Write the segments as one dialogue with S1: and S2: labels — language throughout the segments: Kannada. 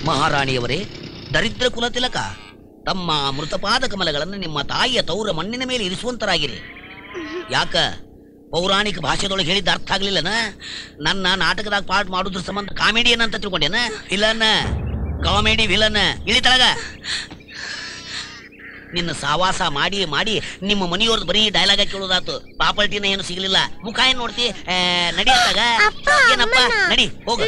S1: ಮಹಾರಾಣಿಯವರೇ ದರಿದ್ರ ಕುಲ ತಿಲಕ ತಮ್ಮ ಮೃತಪಾದ ಕಮಲಗಳನ್ನು ನಿಮ್ಮ ತಾಯಿಯ ತೌರ ಮಣ್ಣಿನ ಮೇಲೆ ಇರಿಸುವಂತರಾಗಿರಿ ಯಾಕ ಪೌರಾಣಿಕ ಭಾಷೆದೊಳಗೆ ಹೇಳಿದ ಅರ್ಥ ಆಗ್ಲಿಲ್ಲನ ನನ್ನ ನಾಟಕದಾಗ ಪಾಠ ಮಾಡುದ್ರ ಸಂಬಂಧ ಕಾಮಿಡಿಯನ್ ಅಂತ ತಿಳ್ಕೊಂಡೇನ ವಿಲನ್ ಕಾಮಿಡಿ ವಿಲನ್ ಇಳಿತಳಗ ನಿನ್ನ ಸಾವಾಸ ಮಾಡಿ ಮಾಡಿ ನಿಮ್ಮ ಮನೆಯವ್ರದ್ದು ಬರೀ ಡೈಲಾಗ ಕೇಳೋದಾತು ಪಾಪಲ್ಟಿನ ಏನು ಸಿಗ್ಲಿಲ್ಲ ಮುಖ ಏನ್ ನೋಡ್ತಿ ಆ, ನಡಿಯತ್ತಾಗ ಏನಪ್ಪ ನಡಿ ಹೋಗ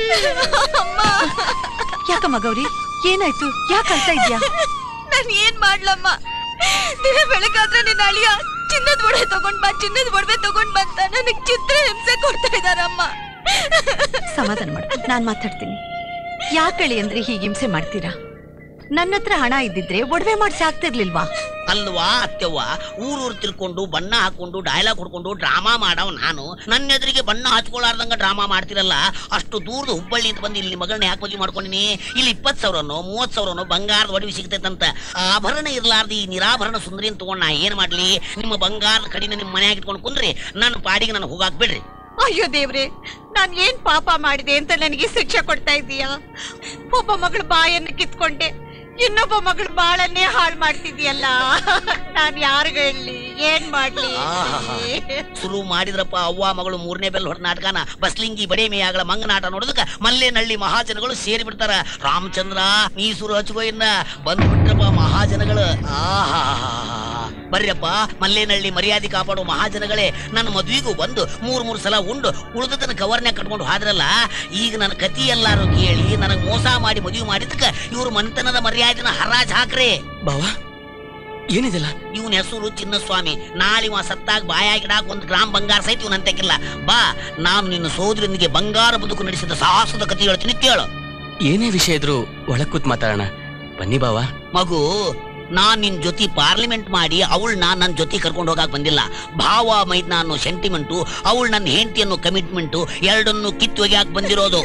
S2: ಯಾಕಮ್ಮ ಗೌರಿ ಏನಾಯ್ತು ಯಾಕೆ ಅಳ್ತಾ ಇದ್ಯಾ
S3: ನಾನ್ ಏನ್ ಮಾಡ್ಲಮ್ಮ ದಿನ ಬೆಳಗಾದ್ರೆ ನಿನ್ನ ಅಳಿಯ ಚಿನ್ನದ ಒಡವೆ ತಗೊಂಡ್ ಬಾ ಚಿನ್ನದ ಒಡವೆ ತಗೊಂಡ್ ಬಂತ ನನಗ್ ಚಿತ್ರ ಹಿಂಸೆ ಕೊಡ್ತಾ ಇದಾರಮ್ಮ
S2: ಸಮಾಧಾನ ಮಾಡು ನಾನ್ ಮಾತಾಡ್ತೀನಿ ಯಾಕಳಿ ಅಂದ್ರೆ ಹೀಗೆ ಹಿಂಸೆ ಮಾಡ್ತೀರಾ ನನ್ನ ಹತ್ರ ಹಣ ಇದ್ದಿದ್ರೆ ಒಡವೆ ಮಾಡ್ಸಿ ಆಗ್ತಿರ್ಲಿಲ್ವಾ
S1: ಅಲ್ವಾ ಅತ್ತೆವ್ವ ಊರೂರು ತಿಳ್ಕೊಂಡು ಬಣ್ಣ ಹಾಕೊಂಡು ಡೈಲಾಗ್ ಹೊಡ್ಕೊಂಡು ಡ್ರಾಮಾ ಮಾಡವ್ ನಾನು ನನ್ನ ಎದುರಿಗೆ ಬಣ್ಣ ಹಚ್ಕೊಳ್ಳಾರ್ದಂಗ ಡ್ರಾಮಾ ಮಾಡ್ತಿರಲ್ಲ ಅಷ್ಟು ದೂರದ ಹುಬ್ಬಳ್ಳಿಯಿಂದ ಬಂದು ಇಲ್ಲಿ ಮಗಳನ್ನ ಯಾಕೆ ಮದುವೆ ಮಾಡ್ಕೊಂಡಿನಿ ಇಲ್ಲಿ ಇಪ್ಪತ್ತು ಸಾವಿರನೋ ಮೂವತ್ತು ಸಾವಿರನೋ ಬಂಗಾರದ ಒಡವೆ ಸಿಗ್ತೈತಂತ ಆಭರಣ ಇರ್ಲಾರ್ದು ಈ ನಿರಾಭರಣ ಸುಂದರಿನ ತಗೊಂಡ್ ನಾ ಏನ್ ಮಾಡ್ಲಿ ನಿಮ್ಮ ಬಂಗಾರದ ಕಡಿನ ನಿಮ್ಮ ಮನ್ಯಾಗ ಇಟ್ಕೊಂಡು ಕುಂದ್ರಿ ನನ್ನ ಪಾಡಿಗೆ ನಾನು ಹೋಗಾಕ್ ಬಿಡ್ರಿ
S2: ಅಯ್ಯೋ ದೇವ್ರೆ ನಾನ್ ಏನ್ ಪಾಪ ಮಾಡಿದೆ ಅಂತ ನನಗೆ ಶಿಕ್ಷೆ ಕೊಡ್ತಾ ಇದೀಯಾ ಒಬ್ಬ ಮಗಳು ಬಾಯನ್ನು ಕಿತ್ಕೊಂಡೆ ಇನ್ನೊಬ್ಬ ಮಗಳು ಬಾಳನ್ನೇ ಹಾಳು ಮಾಡ್ತಿದ್ಯಲ್ಲ ನಾನ್ ಯಾರಿಗ ಹೇಳಿ ಏನ್ ಮಾಡ್ಲಿ
S1: ಆಹಾಹಾ. ಶುರು ಮಾಡಿದ್ರಪ್ಪ ಅವ್ವ ಮಗಳು ಮೂರನೇ ಬೆಲ್ ಹೊಡೆದ ನಾಟಕನ ಬಸ್ಲಿಂಗಿ ಬಡೇ ಮೇಯಾಗಳ ಮಂಗನಾಟ ನೋಡೋದಕ್ಕ ಮಲ್ಲೇನಳ್ಳಿ ಮಹಾಜನಗಳು ಸೇರಿ ಬಿಡ್ತಾರ ರಾಮಚಂದ್ರ ಮೀಸೂರು ಹಚ್ಕೋ ಇನ್ನ ಬಂದ್ಬಿಟ್ರಪ್ಪ ಮಹಾಜನಗಳು ಆಹಾ ಬರ್ರಪ್ಪ ಮಲ್ಲೇನಳ್ಳಿ ಮರ್ಯಾದೆ ಕಾಪಾಡೋ ಮಹಾಜನಗಳೇ ನನ್ನ ಮದ್ವಿಗೂ ಬಂದು ಮೂರ್ ಮೂರ್ ಸಲ ಉಂಡು ಉಳಿದದನ್ನ ಕವರ್ನ್ಯಾಗ ಕಟ್ಕೊಂಡು ಹೋದ್ರಲ್ಲ ಈಗ ನನ್ನ ಕತಿ ಎಲ್ಲಾರು ಕೇಳಿ ನನಗ್ ಮೋಸ ಮಾಡಿ ಮದುವೆ ಮಾಡಿದಕ್ಕ ಇವ್ರು ಮನೆತನದ ಮರ್ಯಾದೆನ ಹರಾಜ್ ಹಾಕ್ರಿ
S4: ಬಾವ ಏನಿದೆಲ್ಲ
S1: ಇವನ ಹೆಸರು ಚಿನ್ನಸ್ವಾಮಿ ನಾಳೆ ಇವ ಸತ್ತಾಗ ಬಾಯಾಗಿಡಾಕ ಒಂದು ಗ್ರಾಮ್ ಬಂಗಾರ ಸಹಿತ ಇವನ್ ಅಂತೆಕ್ಕಿಲ್ಲ ಬಾ ನಾನು ನಿನ್ನ ಸೋದರನಿಗೆ ಬಂಗಾರ ಬದುಕು ನಡೆಸಿದ ಸಾಹಸದ ಕಥೆ ಹೇಳ್ತೀನಿ ಕೇಳು
S4: ಏನೇ ವಿಷಯ ಇದ್ರು ಒಳಗ್ ಕೂತ್ ಮಾತಾಡೋಣ ಬನ್ನಿ ಬಾವ
S1: ಮಗು ನಾನ್ ನಿನ್ ಜೊತೆ ಪಾರ್ಲಿಮೆಂಟ್ ಮಾಡಿ ಅವಳನ್ನ ನನ್ನ ಜೊತೆ ಕರ್ಕೊಂಡು ಹೋಗಕ್ ಬಂದಿಲ್ಲ ಭಾವ ಮೈದ್ನ ಅನ್ನೋ ಸೆಂಟಿಮೆಂಟು ಅವಳು ನನ್ನ ಹೆಂಡತಿ ಅನ್ನೋ ಕಮಿಟ್ಮೆಂಟು ಎರಡನ್ನು ಕಿತ್ತು ಒಗ್ಯಾಕ್ ಬಂದಿರೋದು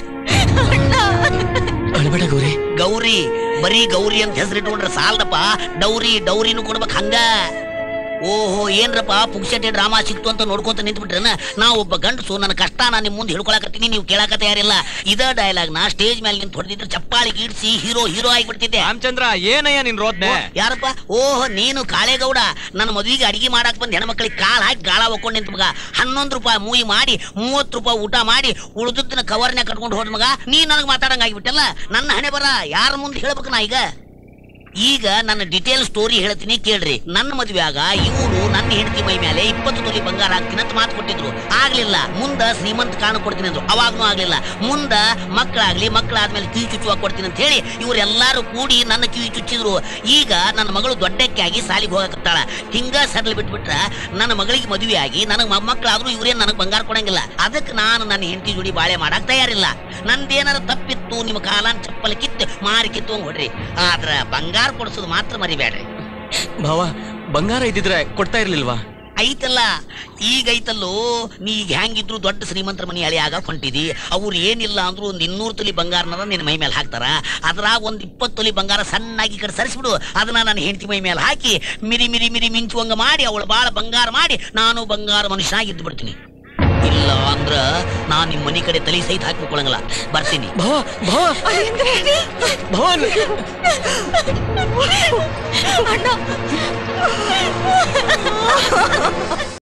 S4: ಅಳಬೇಡ ಗೌರಿ
S1: ಗೌರಿ ಬರೀ ಗೌರಿ ಅಂತ ಹೆಸರಿಟ್ಕೊಂಡ್ರೆ ಸಾಲದಪ್ಪ ಡೌರಿ ಡೌರಿನೂ ಕೊಡ್ಬೇಕು ಹಂಗ ಓಹೋ ಏನ್ರಪ್ಪ ಪುಕ್ಷಟೆ ಡ್ರಾಮಾ ಸಿಕ್ತು ಅಂತ ನೋಡ್ಕೊಂತ ನಿಂತ್ಬಿಟ್ರೇನ ನಾ ಒಬ್ಬ ಗಂಡಸು ನನ್ನ ಕಷ್ಟ ನಾನು ನಿಮ್ಮ ಮುಂದೆ ಹಿಡ್ಕೊಳಕತ್ತೀನಿ ನೀವು ಕೇಳಕ ತಯಾರಿಲ್ಲ ಇದ ಡೈಲಾಗ್ ನಾ ಸ್ಟೇಜ್ ಮೇಲೆ ನಿಂತು ಹೊಡೆದಿದ್ರೆ ಚಪ್ಪಾಳಿ ಗೀಡ್ಸಿ ಹೀರೋ ಹೀರೋ ಆಗಿಬಿಡ್ತಿದ್ದೆ
S5: ರಾಮಚಂದ್ರ ಏನಯ್ಯ ನಿನ್ ರೋದ್ನೆ
S1: ಓ, ಯಾರಪ್ಪ ಓಹ್ ನೀನು ಕಾಳೇಗೌಡ ನನ್ನ ಮದುವೆಗೆ ಅಡಿಗೆ ಮಾಡಕ್ ಬಂದ್ ಹೆಣ್ಮಕ್ಳಿಗೆ ಕಾಲ್ ಹಾಕಿ ಗಾಳ ಒಕ್ಕೊಂಡು ನಿಂತ ಮಗ ಹನ್ನೊಂದು ರೂಪಾಯಿ ಮೂಯಿ ಮಾಡಿ ಮೂವತ್ತು ರೂಪಾಯಿ ಊಟ ಮಾಡಿ ಉಳಿದದ್ದನ್ನ ಕವರ್ನ್ಯಾಗ ಕಟ್ಕೊಂಡು ಹೋದ ಮಗ ನೀ ನನಗೆ ಮಾತಾಡಂಗ ಆಗಿಬಿಟ್ಟಲ್ಲ ನನ್ನ ಹಣೆ ಬರ ಯಾರ ಮುಂದೆ ಹೇಳ್ಬೇಕು ನಾ ಈಗ ಈಗ ನನ್ನ ಡಿಟೇಲ್ ಸ್ಟೋರಿ ಹೇಳ್ತೀನಿ ಕೇಳ್ರಿ ನನ್ನ ಮದುವೆಯಾಗ ಇವರು ನನ್ನ ಹೆಂಡತಿ ಮೈ ಮೇಲೆ ಇಪ್ಪತ್ತು ತೊಲಿ ಬಂಗಾರ ಹಾಕ್ತೀನಿ ಅಂತ ಮಾತು ಕೊಟ್ಟಿದ್ರು ಆಗ್ಲಿಲ್ಲ ಮುಂದ ಶ್ರೀಮಂತ ಕಾಣ ಕೊಡ್ತೀನಿ ಅಂದ್ರು ಅವಾಗ್ನೂ ಆಗ್ಲಿಲ್ಲ ಮುಂದ ಮಕ್ಕಳಾಗ್ಲಿ ಮಕ್ಕಳಾದ್ಮೇಲೆ ಕಿವಿ ಚುಚ್ಚುವಾಗ ಕೊಡ್ತೀನಿ ಅಂತ ಹೇಳಿ ಇವರೆಲ್ಲಾರು ಕೂಡಿ ನನ್ನ ಕಿವಿ ಚುಚ್ಚಿದ್ರು ಈಗ ನನ್ನ ಮಗಳು ದೊಡ್ಡಕ್ಕೆ ಆಗಿ ಸಾಲಿಗೆ ಹೋಗಕತ್ತಾಳ ಹಿಂಗ ಸಡ್ಲ್ ಬಿಟ್ಬಿಟ್ರ ನನ್ನ ಮಗಳಿಗೆ ಮದುವೆ ಆಗಿ ನನಗೆ ಮೊಮ್ಮಕ್ಕಳಾದ್ರೂ ಇವ್ರೇನ್ ನನಗೆ ಬಂಗಾರ ಕೊಡಂಗಿಲ್ಲ ಅದಕ್ಕೆ ನಾನು ನನ್ನ ಹೆಂಡತಿ ಜೋಡಿ ಬಾಳೆ ಮಾಡಕ್ ತಯಾರಿಲ್ಲ ನಂದೇನಾರ ತಪ್ಪಿತ್ತು ನಿಮ್ಮ ಕಾಲಾನ್ ಚಪ್ಪಲ್ ಕಿತ್ತು ಮಾರಿ ಕಿತ್ತುವಂಗ್ ಹೊಡ್ರಿ ಆದ್ರ ಬಂಗಾರ ಕೊಡ್ಸೋದು ಮಾತ್ರ ಮರಿಬೇಡ್ರಿ
S4: ಭಾವ ಬಂಗಾರ ಇದ್ದಿದ್ರೆ ಕೊಡ್ತಾ ಇರ್ಲಿಲ್ವಾ
S1: ಐತಲ್ಲ ಈಗ ಐತಲ್ಲೋ ನೀ ಈಗ ಹೆಂಗಿದ್ರು ದೊಡ್ಡ ಶ್ರೀಮಂತರ ಮನೆ ಹಳೆಯಾಗ ಹೊಂಟಿದಿ ಅವ್ರು ಏನಿಲ್ಲ ಅಂದ್ರೂ ಒಂದ್ ಇನ್ನೂರು ತೊಲಿ ಬಂಗಾರನ ನಿನ್ನ ಮೈ ಮೇಲೆ ಹಾಕ್ತಾರ ಅದ್ರಾಗ ಒಂದ್ ಇಪ್ಪತ್ತು ತೊಲಿ ಬಂಗಾರ ಸಣ್ಣಾಗಿ ಈ ಕಡೆ ಸರಿಸ್ಬಿಡು ಅದನ್ನ ನನ್ನ ಹೆಂಡತಿ ಮೈ ಮೇಲೆ ಹಾಕಿ ಮಿರಿ ಮಿರಿ ಮಿರಿ ಮಿಂಚುವಂಗ ಮಾಡಿ ಅವಳು ಬಾಳ ಬಂಗಾರ ಮಾಡಿ ನಾನು ಬಂಗಾರ ಮನುಷ್ಯನಾಗಿ ಇದ್ದು ಬಿಡ್ತೀನಿ ಇಲ್ಲ ಅಂದ್ರ ನಾನ್ ನಿಮ್ ಮನಿ ಕಡೆ ತಲೆ ಸಹಿತ ಹಾಕಿಕೊಳ್ಳಂಗಿಲ್ಲ ಬರ್ತೀನಿ
S4: ಭಾವ ಭಾವ ಭಾವ
S3: ಅಣ್ಣ